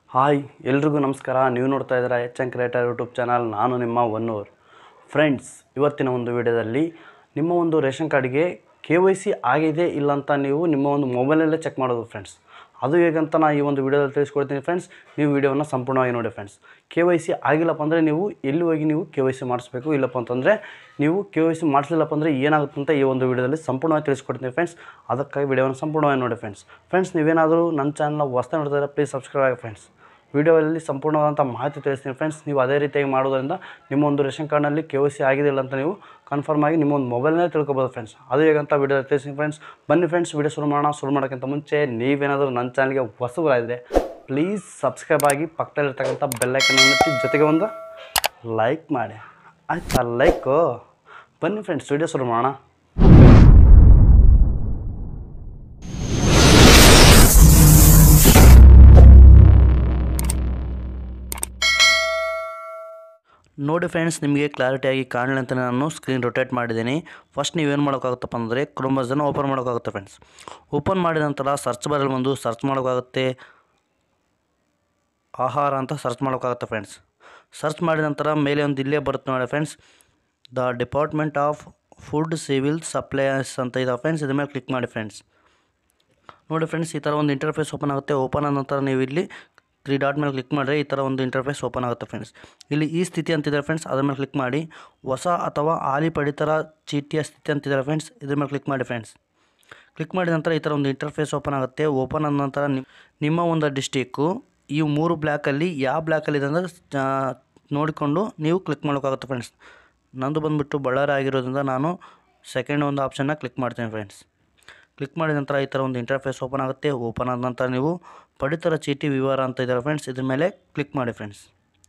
hi ಎಲ್ರಿಗೂ ನಮಸ್ಕಾರ ನೀವು ನೋಡ್ತಾ ಇದ್ದೀರಾ H N creator YouTube channel ನಾನು ನಿಮ್ಮ ಒನ್ನೂರ್ ಫ್ರೆಂಡ್ಸ್ ಇವತ್ತಿನ ಒಂದು ವಿಡಿಯೋದಲ್ಲಿ ನಿಮ್ಮ ಒಂದು ರೇಷನ್ ಕಾರ್ಡ್ಗೆ ಕೆ ವೈ ಸಿ ಆಗಿದೆ ಇಲ್ಲ ಅಂತ ನೀವು ನಿಮ್ಮ ಒಂದು ಮೊಬೈಲಲ್ಲೇ ಚೆಕ್ ಮಾಡೋದು ಫ್ರೆಂಡ್ಸ್ ಅದು ಹೇಗಂತ ನಾನು ಈ ಒಂದು ವಿಡಿಯೋದಲ್ಲಿ ತಿಳಿಸ್ಕೊಡ್ತೀನಿ ಫ್ರೆಂಡ್ಸ್ ನೀವು ವಿಡಿಯೋವನ್ನು ಸಂಪೂರ್ಣವಾಗಿ ನೋಡಿ ಫ್ರೆಂಡ್ಸ್ ಕೆ ವೈ ಸಿ ಆಗಿಲ್ಲಪ್ಪ ಅಂದರೆ ನೀವು ಎಲ್ಲಿ ಹೋಗಿ ನೀವು ಕೆ ವೈ ಸಿ ಮಾಡಿಸ್ಬೇಕು ಇಲ್ಲಪ್ಪ ಅಂತಂದರೆ ನೀವು ಕೆ ವೈ ಸಿ ಮಾಡಿಸಲಿಲ್ಲಪ್ಪ ಅಂದರೆ ಏನಾಗುತ್ತೆ ಅಂತ ಈ ಒಂದು ವಿಡಿಯೋದಲ್ಲಿ ಸಂಪೂರ್ಣವಾಗಿ ತಿಳಿಸ್ಕೊಡ್ತೀನಿ ಫ್ರೆಂಡ್ಸ್ ಅದಕ್ಕಾಗಿ ವಿಡಿಯೋವನ್ನು ಸಂಪೂರ್ಣವಾಗಿ ನೋಡಿ ಫ್ರೆಂಡ್ಸ್ ಫ್ರೆಂಡ್ಸ್ ನೀವೇನಾದರೂ ನನ್ನ ಚಾನಲ್ನ ಹೊಸ್ದಾಗಿ ನೋಡ್ತಾ ಪ್ಲೀಸ್ ಸಬ್ಸ್ಕ್ರೈಬ್ ಆಗಿ ಫ್ರೆಂಡ್ಸ್ ವಿಡಿಯೋದಲ್ಲಿ ಸಂಪೂರ್ಣವಾದಂಥ ಮಾಹಿತಿ ತಿಳಿಸ್ತೀನಿ ಫ್ರೆಂಡ್ಸ್ ನೀವು ಅದೇ ರೀತಿಯಾಗಿ ಮಾಡೋದ್ರಿಂದ ನಿಮ್ಮ ಒಂದು ರೇಷನ್ ಕಾರ್ಡ್ನಲ್ಲಿ ಕೆ ವೈ ಸಿ ಆಗಿದಿಲ್ಲ ಅಂತ ನೀವು ಕನ್ಫರ್ಮ್ ಆಗಿ ನಿಮ್ಮ ಒಂದು ಮೊಬೈಲ್ನೇ ತಿಳ್ಕೊಬೋದು ಫ್ರೆಂಡ್ಸ್ ಅದು ಹೇಗಂತ ವಿಡಿಯೋ ತಿಳಿಸ್ತೀನಿ ಫ್ರೆಂಡ್ಸ್ ಬನ್ನಿ ಫ್ರೆಂಡ್ಸ್ ವಿಡಿಯೋ ಶುರು ಮಾಡೋಣ ಶುರು ಮಾಡೋಕ್ಕಿಂತ ಮುಂಚೆ ನೀವೇನಾದರೂ ನನ್ನ ಚಾನಲ್ಗೆ ಹೊಸಬರಾದರೆ ಪ್ಲೀಸ್ ಸಬ್ಸ್ಕ್ರೈಬ್ ಆಗಿ ಪಕ್ಕದಲ್ಲಿರ್ತಕ್ಕಂಥ ಬೆಲ್ಲೈಕನ್ ಒತ್ತಿ ಜೊತೆಗೆ ಒಂದು ಲೈಕ್ ಮಾಡಿ ಆಯ್ತಾ ಲೈಕು ಬನ್ನಿ ಫ್ರೆಂಡ್ಸ್ ವಿಡಿಯೋ ಶುರು ಮಾಡೋಣ ನೋಡಿ ಫ್ರೆಂಡ್ಸ್ ನಿಮಗೆ ಕ್ಲಾರಿಟಿಯಾಗಿ ಕಾಣಲಿ ಅಂತ ನಾನು ಸ್ಕ್ರೀನ್ ರೊಟೇಟ್ ಮಾಡಿದ್ದೀನಿ ಫಸ್ಟ್ ನೀವೇನು ಮಾಡೋಕ್ಕಾಗುತ್ತಪ್ಪ ಅಂದರೆ ಕ್ರೋಮೋಸನ್ನು ಓಪನ್ ಮಾಡೋಕ್ಕಾಗುತ್ತೆ ಫ್ರೆಂಡ್ಸ್ ಓಪನ್ ಮಾಡಿದ ನಂತರ ಸರ್ಚ್ ಬಾರಲ್ಲಿ ಬಂದು ಸರ್ಚ್ ಮಾಡೋಕ್ಕಾಗುತ್ತೆ ಆಹಾರ ಅಂತ ಸರ್ಚ್ ಮಾಡೋಕ್ಕಾಗುತ್ತೆ ಫ್ರೆಂಡ್ಸ್ ಸರ್ಚ್ ಮಾಡಿದ ನಂತರ ಮೇಲೆ ಒಂದು ಇಲ್ಲೇ ಬರುತ್ತೆ ನೋಡಿ friends the department of food civil supplies ಅಂತ ಇದೆ ಫ್ರೆಂಡ್ಸ್ ಇದ್ರ ಮೇಲೆ ಕ್ಲಿಕ್ ಮಾಡಿ ಫ್ರೆಂಡ್ಸ್ ನೋಡಿ ಫ್ರೆಂಡ್ಸ್ ಈ ಥರ ಒಂದು ಇಂಟರ್ಫೇಸ್ ಓಪನ್ ಆಗುತ್ತೆ ಓಪನ್ ಆದ ನಂತರ ನೀವು ಇಲ್ಲಿ ತ್ರೀ ಡಾಟ್ ಮೇಲೆ ಕ್ಲಿಕ್ ಮಾಡಿದ್ರೆ ಈ ಥರ ಒಂದು ಇಂಟರ್ಫೇಸ್ ಓಪನ್ ಆಗುತ್ತೆ ಫ್ರೆಂಡ್ಸ್ ಇಲ್ಲಿ ಈ ಸ್ಥಿತಿ ಅಂತಿದ್ದಾರೆ ಫ್ರೆಂಡ್ಸ್ ಅದ್ರ ಮೇಲೆ ಕ್ಲಿಕ್ ಮಾಡಿ ಹೊಸ ಅಥವಾ ಹಾಲಿ ಪಡಿತರ ಚೀಟಿಯ ಸ್ಥಿತಿ ಅಂತಿದ್ದಾರೆ ಫ್ರೆಂಡ್ಸ್ ಇದ್ರ ಮೇಲೆ ಕ್ಲಿಕ್ ಮಾಡಿ ಫ್ರೆಂಡ್ಸ್ ಕ್ಲಿಕ್ ಮಾಡಿದ ನಂತರ ಈ ಥರ ಒಂದು ಇಂಟರ್ಫೇಸ್ ಓಪನ್ ಆಗುತ್ತೆ ಓಪನ್ ಆದ ನಂತರ ನಿಮ್- ನಿಮ್ಮ ಒಂದು ಡಿಸ್ಟಿಕ್ಕು ಈ ಮೂರು ಬ್ಲ್ಯಾಕಲ್ಲಿ ಯಾವ ಬ್ಲ್ಯಾಕಲ್ಲಿ ಇದೆ ಅಂದರೆ ಆ, ನೋಡಿಕೊಂಡು ನೀವು ಕ್ಲಿಕ್ ಮಾಡೋಕ್ಕಾಗುತ್ತೆ ಫ್ರೆಂಡ್ಸ್ ನಂದು ಬಂದುಬಿಟ್ಟು ಬಳ್ಳಾರಿ ಆಗಿರೋದ್ರಿಂದ ನಾನು ಸೆಕೆಂಡ್ ಒಂದು ಆಪ್ಷನ್ನ ಕ್ಲಿಕ್ ಮಾಡ್ತೀನಿ ಫ್ರೆಂಡ್ಸ್ ಕ್ಲಿಕ್ ಮಾಡಿದ ನಂತರ ಈ ಥರ ಒಂದು ಇಂಟರ್ಫೇಸ್ ಓಪನ್ ಆಗುತ್ತೆ ಓಪನ್ ಆದ ನಂತರ ನೀವು ಪಡಿತರ ಚೀಟಿ ವಿವರ ಅಂತ ಇದ್ದಾರೆ ಫ್ರೆಂಡ್ಸ್ ಇದ್ರ ಮೇಲೆ ಕ್ಲಿಕ್ ಮಾಡಿ ಫ್ರೆಂಡ್ಸ್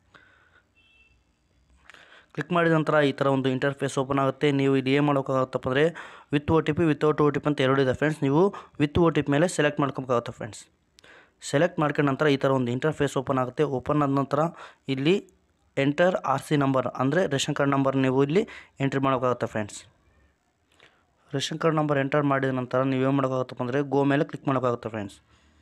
ಕ್ಲಿಕ್ ಮಾಡಿದ ನಂತರ ಈ ಥರ ಒಂದು ಇಂಟರ್ಫೇಸ್ ಓಪನ್ ಆಗುತ್ತೆ ನೀವು ಇಲ್ಲಿ ಏನು ಮಾಡೋಕ್ಕಾಗುತ್ತಪ್ಪ ಅಂದರೆ with O T P without O T P ಅಂತ ಎರಡು ಇದೆ ಫ್ರೆಂಡ್ಸ್ ನೀವು ವಿತ್ ಓ ಟಿ ಪಿ ಮೇಲೆ ಸೆಲೆಕ್ಟ್ ಮಾಡ್ಕೋಬೇಕಾಗುತ್ತೆ ಫ್ರೆಂಡ್ಸ್ ಸೆಲೆಕ್ಟ್ ಮಾಡ್ಕೊಂಡ ನಂತರ ಈ ಥರ ಒಂದು ಇಂಟರ್ಫೇಸ್ ಓಪನ್ ಆಗುತ್ತೆ ಓಪನ್ ಆದ ನಂತರ ಇಲ್ಲಿ ಎಂಟರ್ ಆರ್ ಸಿ ನಂಬರ್ ಅಂದರೆ ರೇಷನ್ ಕಾರ್ಡ್ ನಂಬರ್ ನೀವು ಇಲ್ಲಿ ಎಂಟ್ರಿ ಮಾಡೋಕ್ಕಾಗುತ್ತೆ friends ration card number enter ಮಾಡಿದ ನಂತರ ನೀವೇನು ಮಾಡೋಕ್ಕಾಗುತ್ತಪ್ಪ ಅಂದರೆ ಗೋ ಮೇಲೆ ಕ್ಲಿಕ್ ಮಾಡೋಕ್ಕಾಗುತ್ತೆ ಫ್ರೆಂಡ್ಸ್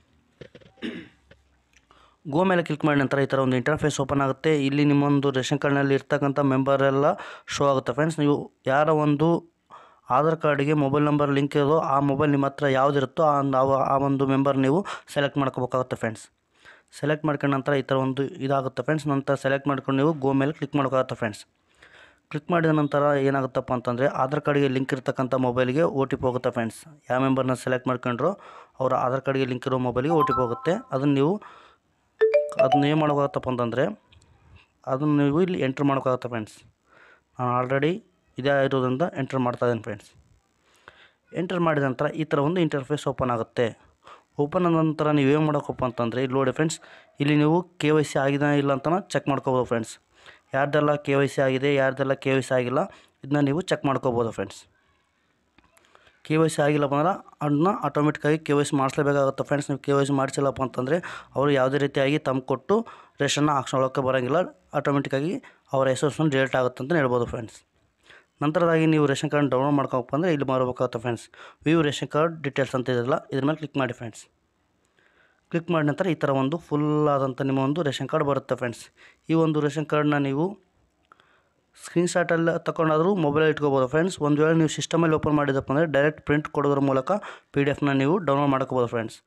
ಗೋ ಮೇಲೆ ಕ್ಲಿಕ್ ಮಾಡಿದ ನಂತರ ಈ ಥರ ಒಂದು ಇಂಟರ್ಫೇಸ್ ಓಪನ್ ಆಗುತ್ತೆ ಇಲ್ಲಿ ನಿಮ್ಮೊಂದು ರೇಷನ್ ಕಾರ್ಡ್ನಲ್ಲಿ ಇರ್ತಕ್ಕಂಥ ಮೆಂಬರ್ ಎಲ್ಲ ಶೋ ಆಗುತ್ತೆ ಫ್ರೆಂಡ್ಸ್ ನೀವು ಯಾರ ಒಂದು ಆಧಾರ್ ಕಾರ್ಡಿಗೆ ಮೊಬೈಲ್ ನಂಬರ್ ಲಿಂಕ್ ಇರೋದು ಆ ಮೊಬೈಲ್ ನಿಮ್ಮ ಹತ್ರ ಯಾವುದಿರುತ್ತೋ ಆ ಒಂದು ಆ- ಆ ಒಂದು ಮೆಂಬರ್ ನೀವು ಸೆಲೆಕ್ಟ್ ಮಾಡ್ಕೋಬೇಕಾಗುತ್ತೆ ಫ್ರೆಂಡ್ಸ್ ಸೆಲೆಕ್ಟ್ ಮಾಡ್ಕೊಂಡ ನಂತರ ಈ ಥರ ಒಂದು ಇದಾಗುತ್ತೆ ಫ್ರೆಂಡ್ಸ್ ನಂತರ ಸೆಲೆಕ್ಟ್ ಮಾಡ್ಕೊಂಡು ನೀವು ಗೋ ಮೇಲೆ ಕ್ಲಿಕ್ ಮಾಡೋಕ್ಕಾಗುತ್ತೆ ಫ್ರೆಂಡ್ಸ್ ಕ್ಲಿಕ್ ಮಾಡಿದ ನಂತರ ಏನಾಗುತ್ತಪ್ಪ ಅಂತಂದರೆ ಆಧಾರ್ ಕಾರ್ಡ್ಗೆ ಲಿಂಕ್ ಇರ್ತಕ್ಕಂಥ ಮೊಬೈಲ್ಗೆ ಓ ಟಿ ಪಿ ಹೋಗುತ್ತೆ ಫ್ರೆಂಡ್ಸ್ ಯಾವ ಮೆಂಬರ್ನ ಸೆಲೆಕ್ಟ್ ಮಾಡ್ಕೊಂಡ್ರೋ ಅವರ ಆಧಾರ್ ಕಾರ್ಡ್ಗೆ ಲಿಂಕ್ ಇರೋ ಮೊಬೈಲ್ಗೆ ಓ ಟಿ ಪಿ ಹೋಗುತ್ತೆ ಅದನ್ನು ನೀವು ಅದನ್ನ ಏನು ಮಾಡೋಕ್ಕಾಗತ್ತಪ್ಪ ಅಂತಂದರೆ ಅದನ್ನು ನೀವು ಇಲ್ಲಿ ಎಂಟ್ರ್ ಮಾಡೋಕ್ಕಾಗುತ್ತೆ ಫ್ರೆಂಡ್ಸ್ ನಾನು ಆಲ್ರೆಡಿ ಇದೇ ಇರೋದ್ರಿಂದ ಎಂಟ್ರ್ ಮಾಡ್ತಾಯಿದ್ದೀನಿ ಫ್ರೆಂಡ್ಸ್ ಎಂಟರ್ ಮಾಡಿದ ನಂತರ ಈ ಥರ ಒಂದು ಇಂಟರ್ಫೇಸ್ ಓಪನ್ ಆಗುತ್ತೆ ಓಪನ್ ಆದ ನಂತರ ನೀವು ಏನು ಮಾಡೋಕಪ್ಪ ಅಂತಂದರೆ ಇಲ್ಲಿ ನೋಡಿ ಫ್ರೆಂಡ್ಸ್ ಇಲ್ಲಿ ನೀವು ಕೆ ವೈ ಸಿ ಆಗಿದೆ ಇಲ್ಲ ಅಂತ ಚೆಕ್ ಮಾಡ್ಕೋಬೋದು ಫ್ರೆಂಡ್ಸ್ ಯಾರ್ದೆಲ್ಲ ಕೆ ವೈ ಸಿ ಆಗಿದೆ ಯಾರ್ದೆಲ್ಲ ಕೆ ವೈ ಸಿ ಆಗಿಲ್ಲ ಇದನ್ನ ನೀವು ಚೆಕ್ ಮಾಡ್ಕೋಬೋದು ಫ್ರೆಂಡ್ಸ್ ಕೆ ವೈ ಸಿ ಆಗಿಲ್ಲಪ್ಪ ಅಂದ್ರೆ ಅದನ್ನ ಆಟೋಮೆಟಿಕ್ಕಾಗಿ ಕೆ ವೈ ಸಿ ಮಾಡಿಸ್ಲೇಬೇಕಾಗುತ್ತೆ ಫ್ರೆಂಡ್ಸ್ ನೀವು ಕೆ ವೈ ಸಿ ಮಾಡಿಸಿಲ್ಲಪ್ಪ ಅಂತಂದರೆ ಅವರು ಯಾವುದೇ ರೀತಿಯಾಗಿ ತಮ್ಮ ಕೊಟ್ಟು ರೇಷನ್ನ ಹಾಕ್ಸ್ಕೊಳ್ಳೋಕ್ಕೆ ಬರೋಂಗಿಲ್ಲ ಆಟೋಮೆಟಿಕ್ಕಾಗಿ ಅವರ ಹೆಸರು ಡಿಲೀಟ್ ಆಗುತ್ತೆ ಅಂತ ಹೇಳ್ಬೋದು ಫ್ರೆಂಡ್ಸ್ ನಂತರದಾಗಿ ನೀವು ರೇಷನ್ ಕಾರ್ಡ್ ಡೌನ್ಲೋಡ್ ಮಾಡ್ಕೋಬೇಕು ಅಂದರೆ ಇಲ್ಲಿ ಮಾಡಬೇಕಾಗುತ್ತೆ friends view ration card details ಅಂತ ಇದೆಯಲ್ಲ ಇದ್ರ ಮೇಲೆ ಕ್ಲಿಕ್ ಮಾಡಿ ಫ್ರೆಂಡ್ಸ್ ಕ್ಲಿಕ್ ಮಾಡಿದ ನಂತರ ಈ ಥರ ಒಂದು ಫುಲ್ ಆದಂಥ ನಿಮ್ಮ ಒಂದು ರೇಷನ್ ಕಾರ್ಡ್ ಬರುತ್ತೆ ಫ್ರೆಂಡ್ಸ್ ಈ ಒಂದು ರೇಷನ್ ಕಾರ್ಡ್ನ ನೀವು ಸ್ಕ್ರೀನ್ಶಾಟಲ್ಲಿ ತಗೊಂಡಾದರೂ ಮೊಬೈಲಲ್ಲಿ ಇಟ್ಕೋಬೋದು ಫ್ರೆಂಡ್ಸ್ ಒಂದು ವೇಳೆ ನೀವು ಸಿಸ್ಟಮಲ್ಲಿ ಓಪನ್ ಮಾಡಿದಪ್ಪ ಅಂದರೆ ಡೈರೆಕ್ಟ್ ಪ್ರಿಂಟ್ ಕೊಡೋದ್ರ ಮೂಲಕ ಪಿ ಡಿ ಎಫ್ನ ನೀವು ಡೌನ್ಲೋಡ್ ಮಾಡ್ಕೋಬೋದು ಫ್ರೆಂಡ್ಸ್